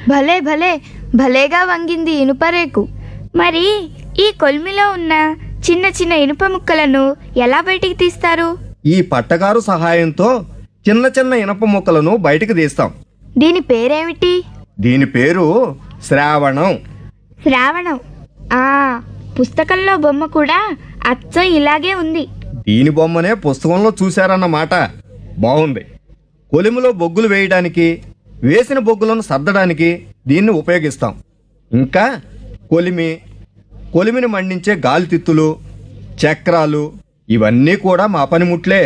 భలే భలే భలేగా వంగింది ఇనుపరేకు మరి ఈ కొలిమిలో ఉన్న చిన్న చిన్న ఇనుప ముక్కలను ఎలా బయటికి తీస్తారు ఈ పట్టకారు సహాయంతో చిన్న చిన్న ఇనప ముక్కలను బయటకు తీస్తాం దీని పేరేమిటి దీని పేరు శ్రావణం శ్రావణం ఆ పుస్తకంలో బొమ్మ కూడా అచ్చం ఇలాగే ఉంది దీని బొమ్మనే పుస్తకంలో చూశారన్నమాట బాగుంది కొలిమిలో బొగ్గులు వేయడానికి వేసిన బొగ్గులను సర్దడానికి దీన్ని ఉపయోగిస్తాం ఇంకా కొలిమి కొలిమిని మండించే గాలితిత్తులు చక్రాలు ఇవన్నీ కూడా మా పనిముట్లే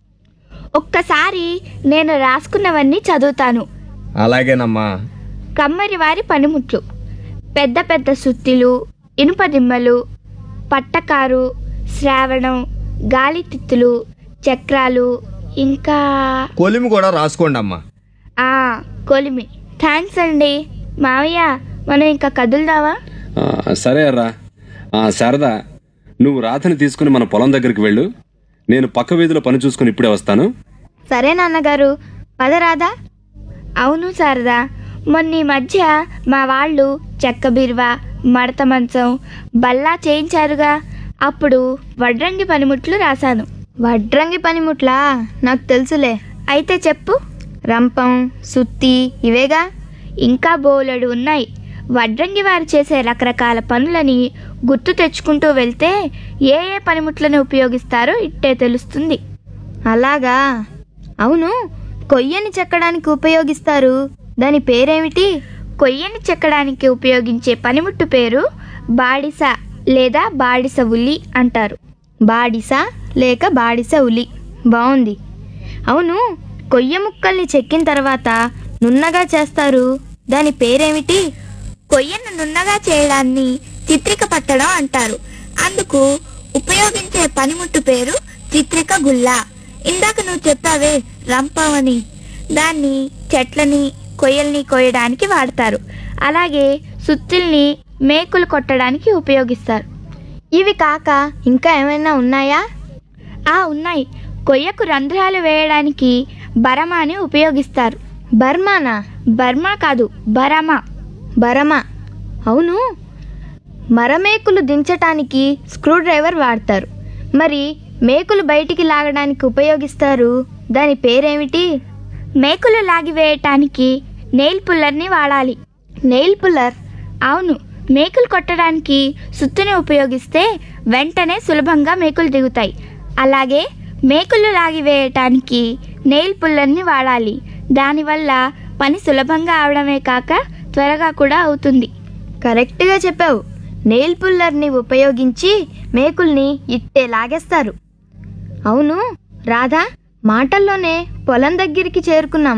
ఒక్కసారి నేను రాసుకున్నవన్నీ చదువుతాను అలాగేనమ్మా కమ్మరి వారి పనిముట్లు పెద్ద పెద్ద సుత్తిలు ఇనుప దిమ్మలు పట్టకారు శ్రావణం గాలితిత్తులు చక్రాలు ఇంకా కొలిమి కూడా రాసుకోండి అమ్మా ఆ కొలిమి థ్యాంక్స్ అండి మావయ్య మనం ఇంకా కదులుదావా ఆ, సరే అర్రా ఆ, శారదా నువ్వు రాధని తీసుకుని మన పొలం దగ్గరికి వెళ్ళు నేను పక్క వీధిలో పని చూసుకుని ఇప్పుడే వస్తాను సరే నాన్నగారు పదరాదా అవును శారదా మొన్న ఈ మధ్య మా వాళ్ళు చెక్క బీరువా మడత మంచం బల్లా చేయించారుగా అప్పుడు వడ్రంగి పనిముట్లు రాశాను వడ్రంగి పనిముట్లా నాకు తెలుసులే అయితే చెప్పు రంపం సుత్తి ఇవేగా ఇంకా బోలెడు ఉన్నాయి వడ్రంగి వారు చేసే రకరకాల పనులని గుర్తు తెచ్చుకుంటూ వెళ్తే ఏ ఏ పనిముట్లను ఉపయోగిస్తారో ఇట్టే తెలుస్తుంది అలాగా అవును కొయ్యని చెక్కడానికి ఉపయోగిస్తారు దాని పేరేమిటి కొయ్యని చెక్కడానికి ఉపయోగించే పనిముట్టు పేరు బాడిస లేదా బాడిస ఉల్లి అంటారు బాడిస లేక బాడిస ఉలి బాగుంది అవును కొయ్య ముక్కల్ని చెక్కిన తర్వాత నున్నగా చేస్తారు దాని పేరేమిటి కొయ్యను నున్నగా చేయడాన్ని చిత్రిక పట్టడం అంటారు అందుకు ఉపయోగించే పనిముట్టు పేరు చిత్రిక గుల్ల ఇందాక నువ్వు చెప్పావే రంపం అని దాన్ని చెట్లని కొయ్యల్ని కొయ్యడానికి వాడతారు అలాగే సుత్తుల్ని మేకులు కొట్టడానికి ఉపయోగిస్తారు ఇవి కాక ఇంకా ఏమైనా ఉన్నాయా ఆ ఉన్నాయి కొయ్యకు రంధ్రాలు వేయడానికి బరమాని ఉపయోగిస్తారు బర్మానా బర్మా కాదు బరమా బరమా అవును మరమేకులు దించటానికి స్క్రూ డ్రైవర్ వాడతారు మరి మేకులు బయటికి లాగడానికి ఉపయోగిస్తారు దాని పేరేమిటి మేకులు లాగివేయటానికి నెయిల్ పుల్లర్ని వాడాలి నెయిల్ పుల్లర్ అవును మేకులు కొట్టడానికి సుత్తుని ఉపయోగిస్తే వెంటనే సులభంగా మేకులు దిగుతాయి అలాగే మేకులు లాగివేయటానికి నెయిల్ పుల్లర్ని వాడాలి దానివల్ల పని సులభంగా అవడమే కాక త్వరగా కూడా అవుతుంది కరెక్ట్గా చెప్పావు నెయిల్ పుల్లర్ని ఉపయోగించి మేకుల్ని ఇట్టే లాగేస్తారు అవును రాధా మాటల్లోనే పొలం దగ్గరికి చేరుకున్నాం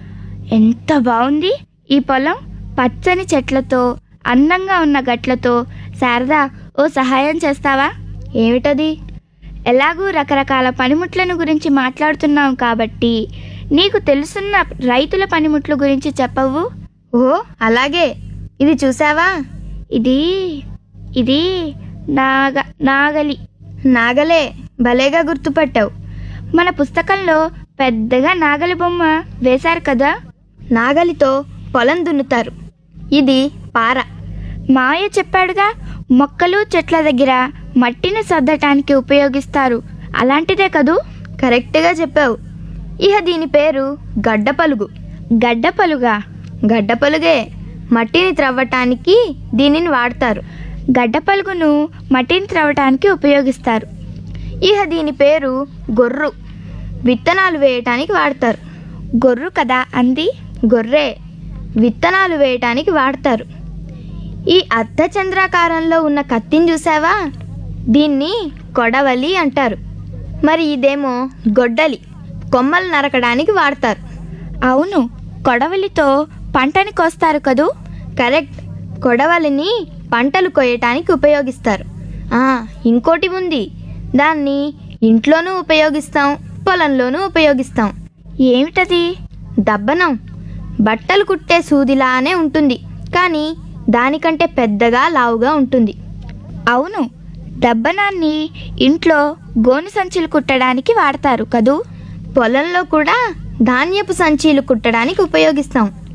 ఎంత బాగుంది ఈ పొలం పచ్చని చెట్లతో అందంగా ఉన్న గట్లతో శారదా ఓ సహాయం చేస్తావా ఏమిటది ఎలాగూ రకరకాల పనిముట్లను గురించి మాట్లాడుతున్నాం కాబట్టి నీకు తెలుసున్న రైతుల పనిముట్ల గురించి చెప్పవు ఓ అలాగే ఇది చూసావా ఇది ఇది నాగ నాగలి నాగలే భలేగా గుర్తుపట్టావు మన పుస్తకంలో పెద్దగా నాగలి బొమ్మ వేశారు కదా నాగలితో పొలం దున్నుతారు ఇది పార మావయ్య చెప్పాడుగా మొక్కలు చెట్ల దగ్గర మట్టిని సర్దటానికి ఉపయోగిస్తారు అలాంటిదే కదూ కరెక్ట్గా చెప్పావు ఇహ దీని పేరు గడ్డపలుగు గడ్డపలుగా గడ్డపలుగే మట్టిని త్రవ్వటానికి దీనిని వాడతారు గడ్డపలుగును మట్టిని త్రవ్వటానికి ఉపయోగిస్తారు ఇహ దీని పేరు గొర్రు విత్తనాలు వేయటానికి వాడతారు గొర్రు కదా అంది గొర్రె విత్తనాలు వేయటానికి వాడతారు ఈ అర్ధచంద్రాకారంలో ఉన్న కత్తిని చూసావా దీన్ని కొడవలి అంటారు మరి ఇదేమో గొడ్డలి కొమ్మలు నరకడానికి వాడతారు అవును కొడవలితో పంటని కోస్తారు కదూ కరెక్ట్ కొడవలిని పంటలు కొయ్యటానికి ఉపయోగిస్తారు ఆ, ఇంకోటి ఉంది దాన్ని ఇంట్లోనూ ఉపయోగిస్తాం పొలంలోనూ ఉపయోగిస్తాం ఏమిటది దబ్బనం బట్టలు కుట్టే సూదిలానే ఉంటుంది కానీ దానికంటే పెద్దగా లావుగా ఉంటుంది అవును దబ్బనాన్ని ఇంట్లో గోను సంచులు కుట్టడానికి వాడతారు కదూ పొలంలో కూడా ధాన్యపు సంచీలు కుట్టడానికి ఉపయోగిస్తాం